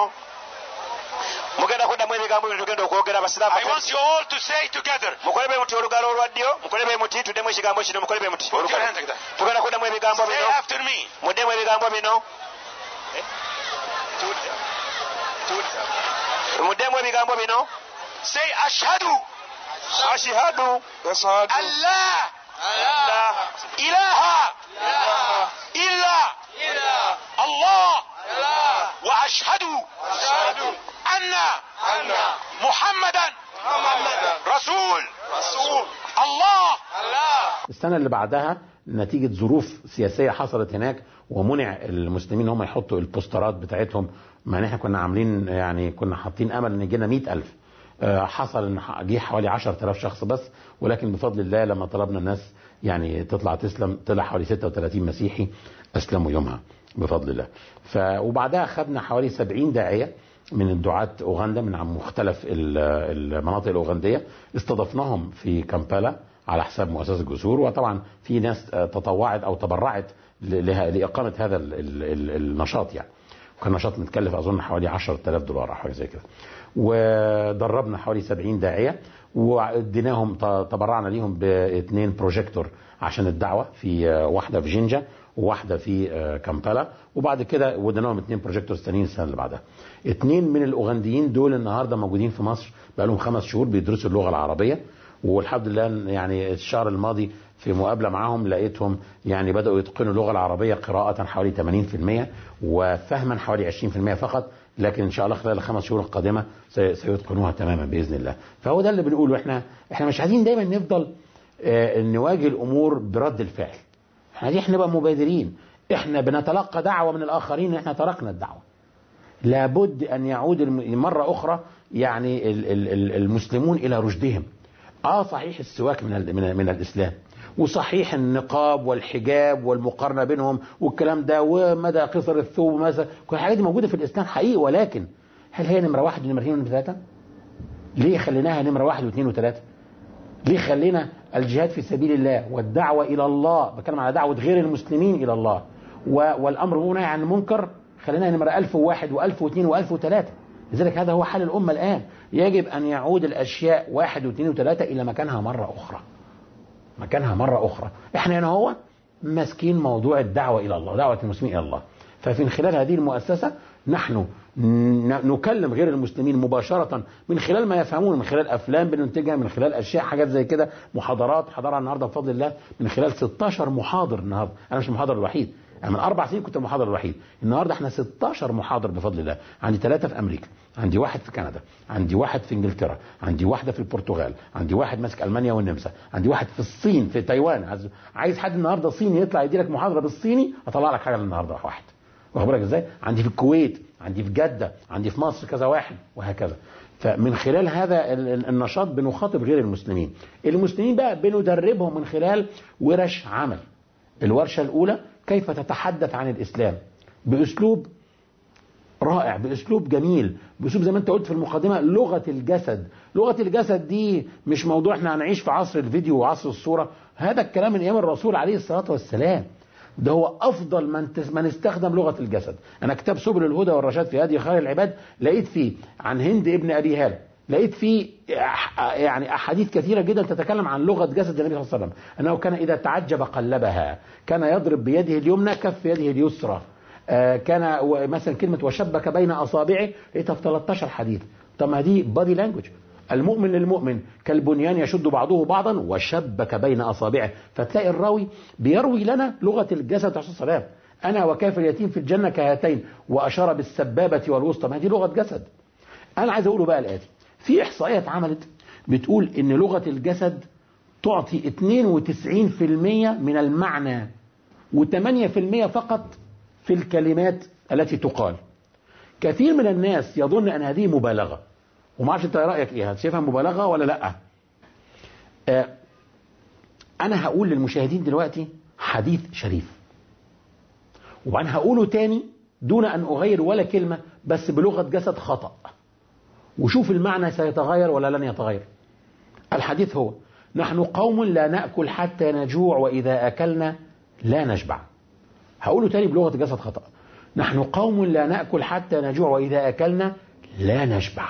mugenda kuddamu ebigambo bino tugenda okwogera abasiraamu I want you all to say together. mukole be muti olugalo olwa ddyo mukole be muti tuddemu ekigambo kino mukole be muti Put your Olugalo. hands like that. tugenda kuddamu ebigambo Say bino after me. muddemu ebigambo bino muddemu ebigambo bino Say ashhadu ashihadu Allah la ilaha illa Allah wa ashhadu anna Muhammadan Rasul Allah السنة اللي بعدها نتيجة ظروف سياسية حصلت هناك ومنع المسلمين هم يحطوا البوسترات بتاعتهم مع ان احنا كنا عاملين يعني كنا حاطين امل ان يجينا 100000 آه، حصل ان ح- جه حوالي 10000 شخص بس ولكن بفضل الله لما طلبنا الناس يعني تطلع تسلم طلع حوالي 36 مسيحي اسلموا يومها بفضل الله ف وبعدها خدنا حوالي 70 داعيه من الدعاة اوغندا من عن مختلف ال- المناطق الاوغنديه استضفناهم في كامبالا على حساب مؤسسه الجسور وطبعا في ناس آه، تطوعت او تبرعت ل- له- لاقامه هذا ال- ال- ال- النشاط يعني وكان نشاط متكلف اظن حوالي 10000 دولار او حاجه زي كده ودربنا حوالي 70 داعيه واديناهم ت- تبرعنا ليهم باثنين بروجيكتور عشان الدعوه في آه، واحده في جينجا وواحده في آه، كامبالا وبعد كده وديناهم اثنين بروجيكتور ثانيين السنه اللي بعدها اثنين من الاوغنديين دول النهارده موجودين في مصر بقى لهم خمس شهور بيدرسوا اللغه العربيه والحمد لله يعني الشهر الماضي في مقابله معاهم لقيتهم يعني بداوا يتقنوا اللغه العربيه قراءه حوالي 80% وفهما حوالي 20% فقط لكن ان شاء الله خلال الخمس شهور القادمه سي- سيتقنوها تماما باذن الله فهو ده اللي بنقوله احنا احنا مش عايزين دايما نفضل آه، نواجه الامور برد الفعل احنا دي احنا نبقى مبادرين احنا بنتلقى دعوه من الاخرين ان احنا تركنا الدعوه لابد ان يعود الم- مره اخرى يعني ال- ال- ال- المسلمون الى رشدهم اه صحيح السواك من ال- من, من الاسلام وصحيح النقاب والحجاب والمقارنه بينهم والكلام ده ومدى قصر الثوب مثلا كل الحاجات دي موجوده في الاسلام حقيقي ولكن هل هي نمره واحد ونمره اثنين ونمره ثلاثه؟ ليه خليناها نمره واحد واثنين وثلاثه؟ ليه خلينا الجهاد في سبيل الله والدعوة إلى الله بتكلم على دعوة غير المسلمين إلى الله و- والأمر والنهي عن المنكر خلينا نمرة 1001 و1002 و1003 لذلك هذا هو حال الأمة الآن يجب أن يعود الأشياء واحد واثنين وثلاثة إلى مكانها مرة أخرى مكانها مرة أخرى احنا هنا هو ماسكين موضوع الدعوة إلى الله دعوة المسلمين إلى الله ففي خلال هذه المؤسسة نحن ن- نكلم غير المسلمين مباشرة من خلال ما يفهمون من خلال أفلام بننتجها من خلال أشياء حاجات زي كده محاضرات حضرها النهاردة بفضل الله من خلال 16 محاضر النهاردة أنا مش المحاضر الوحيد أنا من أربع سنين كنت المحاضر الوحيد النهاردة احنا 16 محاضر بفضل الله عندي ثلاثة في أمريكا عندي واحد في كندا عندي واحد في انجلترا عندي واحده في البرتغال عندي واحد ماسك المانيا والنمسا عندي واحد في الصين في تايوان عايز, عايز حد النهارده صيني يطلع يدي لك محاضره بالصيني اطلع لك حاجه النهارده واحد واخد بالك ازاي عندي في الكويت عندي في جده عندي في مصر كذا واحد وهكذا فمن خلال هذا ال- ال- النشاط بنخاطب غير المسلمين المسلمين بقى بندربهم من خلال ورش عمل الورشه الاولى كيف تتحدث عن الاسلام باسلوب رائع باسلوب جميل باسلوب زي ما انت قلت في المقدمه لغه الجسد لغه الجسد دي مش موضوع احنا هنعيش في عصر الفيديو وعصر الصوره هذا الكلام من ايام الرسول عليه الصلاه والسلام ده هو افضل من تس- من استخدم لغه الجسد انا كتاب سبل الهدى والرشاد في هدي خير العباد لقيت فيه عن هند ابن ابي هاله لقيت فيه أح- يعني احاديث كثيره جدا تتكلم عن لغه جسد النبي صلى الله عليه وسلم انه كان اذا تعجب قلبها كان يضرب بيده اليمنى كف يده اليسرى آه، كان و- مثلا كلمه وشبك بين اصابعه لقيتها في 13 حديث طب ما دي بادي لانجوج المؤمن للمؤمن كالبنيان يشد بعضه بعضا وشبك بين اصابعه فتلاقي الراوي بيروي لنا لغه الجسد عليه الصلاه والسلام انا وكافر اليتيم في الجنه كهاتين واشار بالسبابه والوسطى ما دي لغه جسد انا عايز اقوله بقى الاتي في احصائيه اتعملت بتقول ان لغه الجسد تعطي 92% من المعنى و8% فقط في الكلمات التي تقال كثير من الناس يظن ان هذه مبالغه وما اعرفش انت رايك ايه هتشوفها مبالغه ولا لا آه انا هقول للمشاهدين دلوقتي حديث شريف وبعدين هقوله تاني دون ان اغير ولا كلمه بس بلغه جسد خطا وشوف المعنى سيتغير ولا لن يتغير الحديث هو نحن قوم لا ناكل حتى نجوع واذا اكلنا لا نشبع هقوله تاني بلغه جسد خطا نحن قوم لا ناكل حتى نجوع واذا اكلنا لا نشبع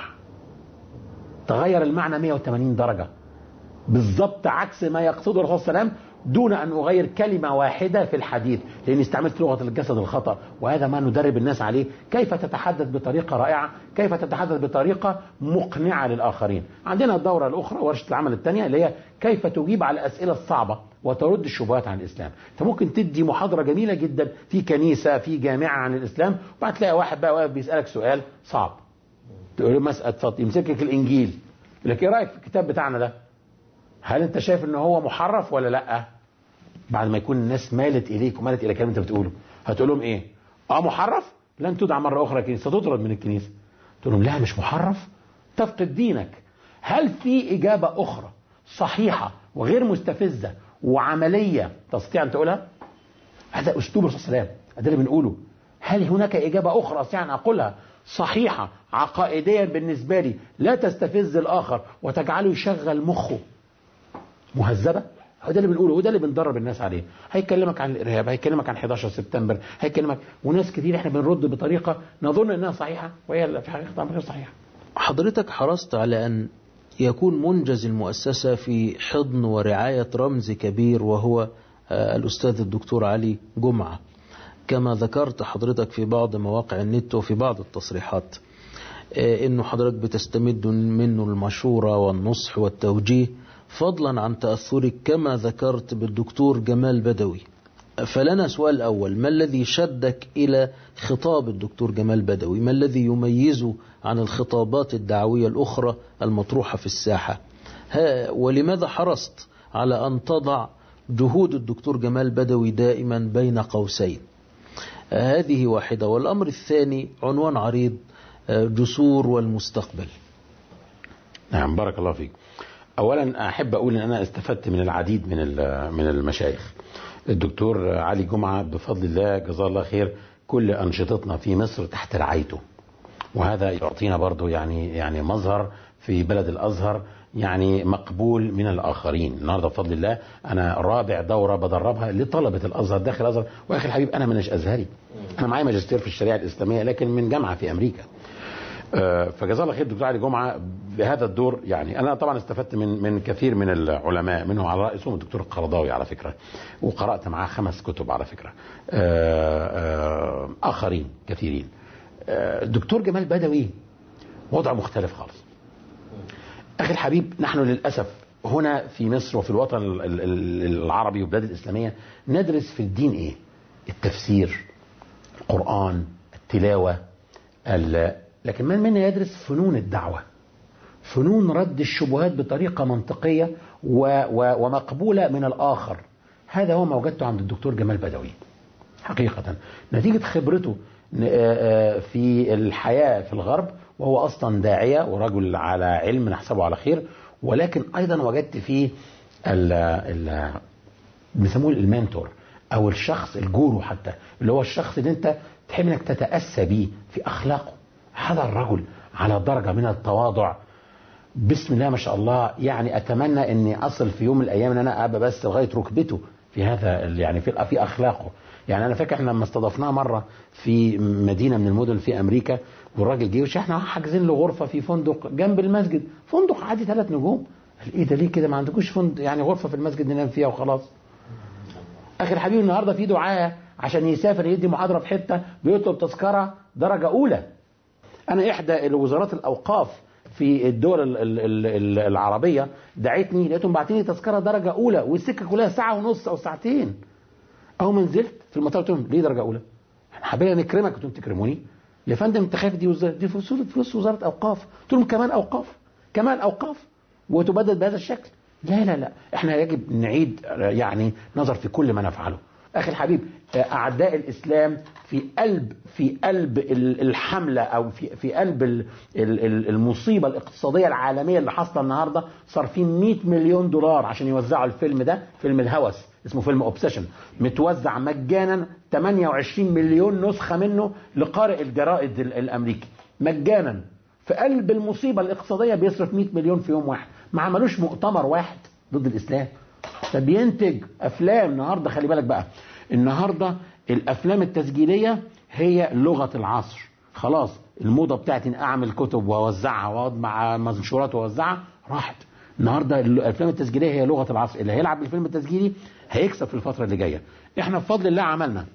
تغير المعنى 180 درجه بالضبط عكس ما يقصده الرسول صلى الله عليه وسلم دون ان اغير كلمه واحده في الحديث لاني استعملت لغه الجسد الخطا وهذا ما ندرب الناس عليه كيف تتحدث بطريقه رائعه كيف تتحدث بطريقه مقنعه للاخرين عندنا الدوره الاخرى ورشه العمل الثانيه اللي هي كيف تجيب على الاسئله الصعبه وترد الشبهات عن الاسلام فممكن تدي محاضره جميله جدا في كنيسه في جامعه عن الاسلام وبعد تلاقي واحد بقى واقف بيسالك سؤال صعب تقول له مسألة اتفضل يمسك لك الانجيل يقول لك ايه رايك في الكتاب بتاعنا ده هل انت شايف ان هو محرف ولا لا بعد ما يكون الناس مالت اليك ومالت الى الكلام انت بتقوله هتقول لهم ايه اه محرف لن تدعى مره اخرى كنيسه ستطرد من الكنيسه تقول لهم لا مش محرف تفقد دينك هل في اجابه اخرى صحيحه وغير مستفزه وعمليه تستطيع ان تقولها هذا اسلوب الرسول صلى الله عليه وسلم ده اللي بنقوله هل هناك اجابه اخرى استطيع ان اقولها صحيحه عقائديا بالنسبه لي لا تستفز الاخر وتجعله يشغل مخه مهذبه هو ده اللي بنقوله وده اللي بندرب الناس عليه هيكلمك عن الارهاب هيكلمك عن 11 سبتمبر هيكلمك وناس كتير احنا بنرد بطريقه نظن انها صحيحه وهي في حقيقه غير صحيحه حضرتك حرصت على أن يكون منجز المؤسسة في حضن ورعاية رمز كبير وهو آه، الأستاذ الدكتور علي جمعة كما ذكرت حضرتك في بعض مواقع النت وفي بعض التصريحات آه، انه حضرتك بتستمد منه المشورة والنصح والتوجيه فضلا عن تأثرك كما ذكرت بالدكتور جمال بدوي فلنا سؤال أول ما الذي شدك إلى خطاب الدكتور جمال بدوي ما الذي يميزه عن الخطابات الدعوية الأخرى المطروحة في الساحة ها ولماذا حرصت على أن تضع جهود الدكتور جمال بدوي دائما بين قوسين هذه واحدة والأمر الثاني عنوان عريض آه، جسور والمستقبل نعم بارك الله فيك اولا احب اقول ان انا استفدت من العديد من ال- من المشايخ الدكتور علي جمعه بفضل الله جزاه الله خير كل انشطتنا في مصر تحت رعايته وهذا يعطينا برضو يعني يعني مظهر في بلد الازهر يعني مقبول من الاخرين النهارده بفضل الله انا رابع دوره بدربها لطلبه الازهر داخل الازهر واخي الحبيب انا منش ازهري انا معايا ماجستير في الشريعه الاسلاميه لكن من جامعه في امريكا آه، فجزاه الله خير الدكتور علي جمعه بهذا الدور يعني انا طبعا استفدت من من كثير من العلماء منهم على راسهم الدكتور القرضاوي على فكره وقرات معاه خمس كتب على فكره آه، آه، اخرين كثيرين آه، الدكتور جمال بدوي وضع مختلف خالص اخي الحبيب نحن للاسف هنا في مصر وفي الوطن ال- ال- ال- العربي والبلاد الاسلاميه ندرس في الدين ايه التفسير القران التلاوه ال- لكن من منا يدرس فنون الدعوه فنون رد الشبهات بطريقه منطقيه و و ومقبوله من الاخر هذا هو ما وجدته عند الدكتور جمال بدوي حقيقة نتيجة خبرته ن- آه، آه، في الحياة في الغرب وهو أصلا داعية ورجل على علم نحسبه على خير ولكن أيضا وجدت فيه ال ال بيسموه المنتور أو الشخص الجورو حتى اللي هو الشخص اللي أنت تحب إنك تتأسى بيه في أخلاقه هذا الرجل على درجة من التواضع بسم الله ما شاء الله يعني اتمنى اني اصل في يوم من الايام ان انا ابقى بس لغايه ركبته في هذا ال- يعني في في اخلاقه يعني انا فاكر احنا لما استضفناه مره في مدينه من المدن في امريكا والراجل جه وش احنا حاجزين له غرفه في فندق جنب المسجد فندق عادي ثلاث نجوم قال ايه ده ليه كده ما عندكوش فندق يعني غرفه في المسجد ننام فيها وخلاص اخي الحبيب النهارده في دعاه عشان يسافر يدي محاضره في حته بيطلب تذكره درجه اولى انا احدى وزارات الاوقاف في الدول ال- ال- ال- ال- العربيه دعتني لقيتهم باعتين لي تذكره درجه اولى والسكه كلها ساعه ونص او ساعتين اول ما نزلت في المطار قلت لهم ليه درجه اولى؟ احنا حابين نكرمك انتم تكرموني يا فندم انت خايف دي وزاره دي فلوس فلوس وزاره اوقاف قلت لهم كمان اوقاف كمان اوقاف وتبدل بهذا الشكل لا لا لا احنا يجب نعيد يعني نظر في كل ما نفعله اخي الحبيب اعداء الاسلام في قلب في قلب ال- الحمله او في في قلب ال- ال- ال- المصيبه الاقتصاديه العالميه اللي حاصله النهارده صارفين 100 مليون دولار عشان يوزعوا الفيلم ده فيلم الهوس اسمه فيلم اوبسيشن متوزع مجانا 28 مليون نسخه منه لقارئ الجرائد ال- الامريكي مجانا في قلب المصيبه الاقتصاديه بيصرف 100 مليون في يوم واحد ما عملوش مؤتمر واحد ضد الاسلام ده بينتج افلام النهارده خلي بالك بقى النهارده الافلام التسجيليه هي لغه العصر خلاص الموضه بتاعتي ان اعمل كتب واوزعها واقعد مع منشورات واوزعها راحت النهارده الافلام التسجيليه هي لغه العصر اللي هيلعب بالفيلم التسجيلي هيكسب في الفتره اللي جايه احنا بفضل الله عملنا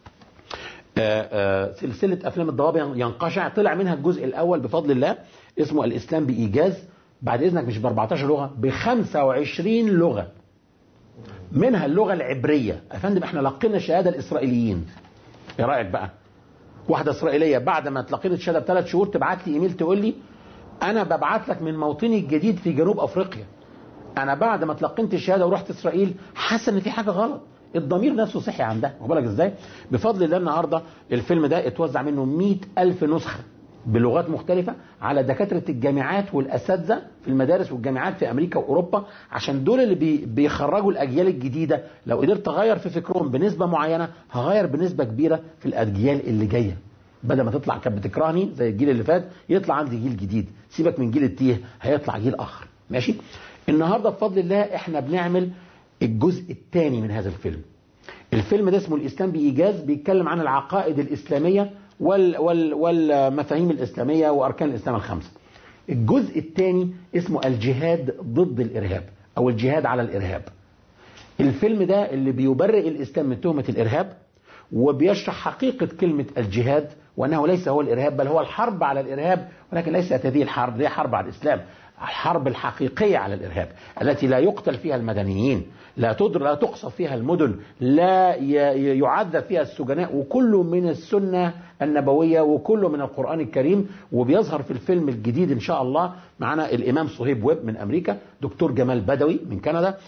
آه، آه، سلسله افلام الضباب ينقشع طلع منها الجزء الاول بفضل الله اسمه الاسلام بايجاز بعد اذنك مش ب 14 لغه ب 25 لغه منها اللغه العبريه يا فندم احنا لقينا الشهاده الاسرائيليين ايه رايك بقى واحده اسرائيليه بعد ما تلقيت الشهاده بثلاث شهور تبعت لي ايميل تقول لي انا ببعت لك من موطني الجديد في جنوب افريقيا انا بعد ما تلقنت الشهاده ورحت اسرائيل حاسه ان في حاجه غلط الضمير نفسه صحي عندها واخد بالك ازاي بفضل الله النهارده الفيلم ده اتوزع منه مئة ألف نسخه بلغات مختلفة على دكاترة الجامعات والأساتذة في المدارس والجامعات في أمريكا وأوروبا عشان دول اللي بي بيخرجوا الأجيال الجديدة لو قدرت أغير في فكرهم بنسبة معينة هغير بنسبة كبيرة في الأجيال اللي جاية بدل ما تطلع كانت بتكرهني زي الجيل اللي فات يطلع عندي جيل جديد سيبك من جيل التيه هيطلع جيل آخر ماشي النهارده بفضل الله احنا بنعمل الجزء الثاني من هذا الفيلم الفيلم ده اسمه الإسلام بإيجاز بيتكلم عن العقائد الإسلامية وال وال والمفاهيم الإسلامية وأركان الإسلام الخمسة الجزء الثاني اسمه الجهاد ضد الإرهاب أو الجهاد على الإرهاب الفيلم ده اللي بيبرئ الإسلام من تهمة الإرهاب وبيشرح حقيقة كلمة الجهاد وأنه ليس هو الإرهاب بل هو الحرب على الإرهاب ولكن ليست هذه الحرب هي حرب على الإسلام الحرب الحقيقية على الإرهاب التي لا يقتل فيها المدنيين لا تضر لا تقصف فيها المدن لا ي- يعذب فيها السجناء وكله من السنة النبوية وكله من القرآن الكريم وبيظهر في الفيلم الجديد إن شاء الله معنا الإمام صهيب ويب من أمريكا دكتور جمال بدوي من كندا آه،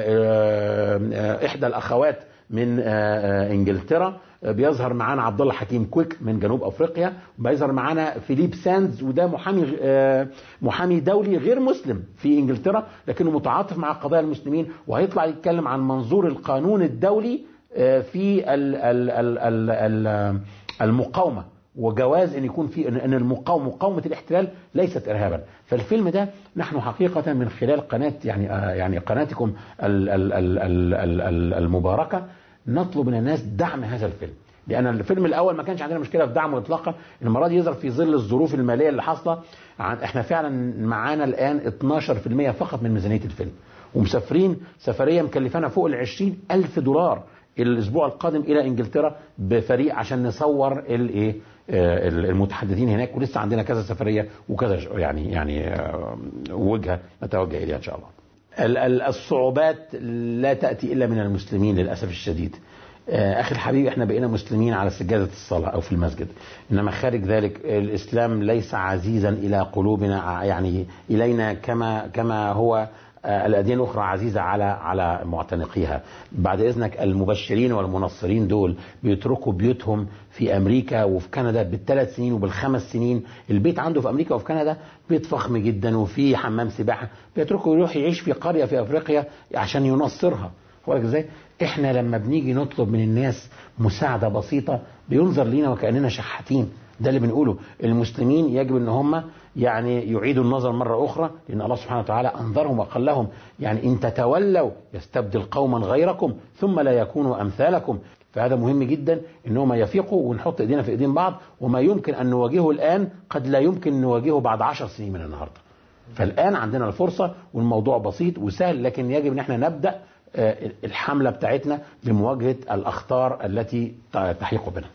آه، آه، إحدى الأخوات من آه، آه، انجلترا آه، بيظهر معانا عبد الله حكيم كويك من جنوب افريقيا بيظهر معانا فيليب ساندز وده محامي آه، محامي دولي غير مسلم في انجلترا لكنه متعاطف مع قضايا المسلمين وهيطلع يتكلم عن منظور القانون الدولي آه، في ال- ال- ال- ال- ال- المقاومه وجواز ان يكون في ان إن المقاومه مقاومه الاحتلال ليست ارهابا فالفيلم ده نحن حقيقه من خلال قناه يعني آه، يعني قناتكم ال- ال- ال- ال- ال- ال- المباركه نطلب من الناس دعم هذا الفيلم لان الفيلم الاول ما كانش عندنا مشكله في دعمه اطلاقا المره دي يظهر في ظل الظروف الماليه اللي حاصله عن- احنا فعلا معانا الان 12% فقط من ميزانيه الفيلم ومسافرين سفريه مكلفانا فوق ال 20 الف دولار الاسبوع القادم الى انجلترا بفريق عشان نصور الايه آه، المتحدثين هناك ولسه عندنا كذا سفريه وكذا ش- يعني يعني آه، وجهه نتوجه اليها ان شاء الله. ال- ال- الصعوبات لا تاتي الا من المسلمين للاسف الشديد. آه، اخي الحبيب احنا بقينا مسلمين على سجاده الصلاه او في المسجد انما خارج ذلك الاسلام ليس عزيزا الى قلوبنا ع- يعني الينا كما كما هو آه، الاديان الاخرى عزيزه على على معتنقيها بعد اذنك المبشرين والمنصرين دول بيتركوا بيوتهم في امريكا وفي كندا بالثلاث سنين وبالخمس سنين البيت عنده في امريكا وفي كندا بيت فخم جدا وفي حمام سباحه بيتركوا يروح يعيش في قريه في افريقيا عشان ينصرها واخد ازاي احنا لما بنيجي نطلب من الناس مساعده بسيطه بينظر لينا وكاننا شحاتين ده اللي بنقوله المسلمين يجب ان هم يعني يعيدوا النظر مرة أخرى لأن الله سبحانه وتعالى أنذرهم وقال لهم يعني إن تتولوا يستبدل قوما غيركم ثم لا يكونوا أمثالكم فهذا مهم جدا ان هم يفيقوا ونحط ايدينا في ايدين بعض وما يمكن ان نواجهه الان قد لا يمكن نواجهه بعد عشر سنين من النهارده. فالان عندنا الفرصه والموضوع بسيط وسهل لكن يجب ان احنا نبدا آه، الحمله بتاعتنا بمواجهه الاخطار التي تحيق بنا.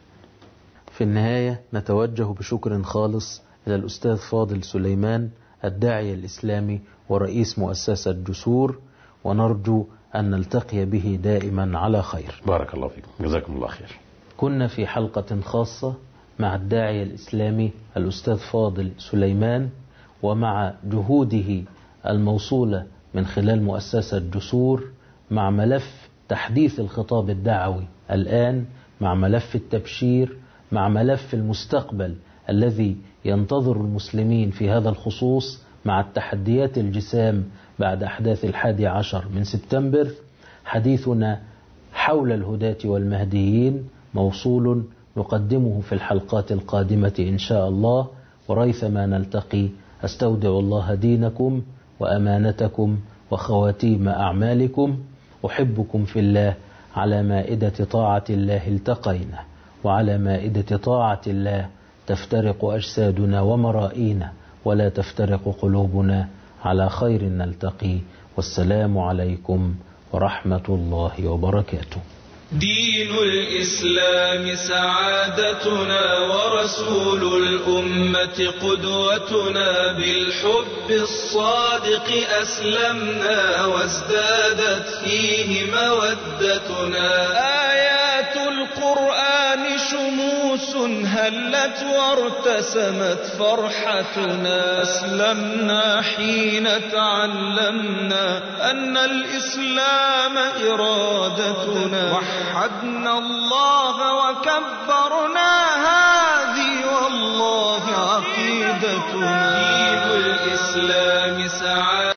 في النهاية نتوجه بشكر خالص إلى الأستاذ فاضل سليمان الداعية الإسلامي ورئيس مؤسسة جسور ونرجو أن نلتقي به دائما على خير بارك الله فيكم جزاكم الله خير. كنا في حلقة خاصة مع الداعية الإسلامي الأستاذ فاضل سليمان ومع جهوده الموصولة من خلال مؤسسة جسور مع ملف تحديث الخطاب الدعوي الآن مع ملف التبشير مع ملف المستقبل الذي ينتظر المسلمين في هذا الخصوص مع التحديات الجسام بعد أحداث الحادي عشر من سبتمبر حديثنا حول الهداة والمهديين موصول نقدمه في الحلقات القادمة إن شاء الله وريثما نلتقي أستودع الله دينكم وأمانتكم وخواتيم أعمالكم أحبكم في الله على مائدة طاعة الله التقينا وعلى مائدة طاعة الله تفترق أجسادنا ومرائينا ولا تفترق قلوبنا على خير نلتقي والسلام عليكم ورحمة الله وبركاته دين الإسلام سعادتنا ورسول الأمة قدوتنا بالحب الصادق أسلمنا وازدادت فيه مودتنا آيات القرآن شموس هلت وارتسمت فرحتنا أسلمنا حين تعلمنا أن الإسلام إرادتنا وحدنا الله وكبرنا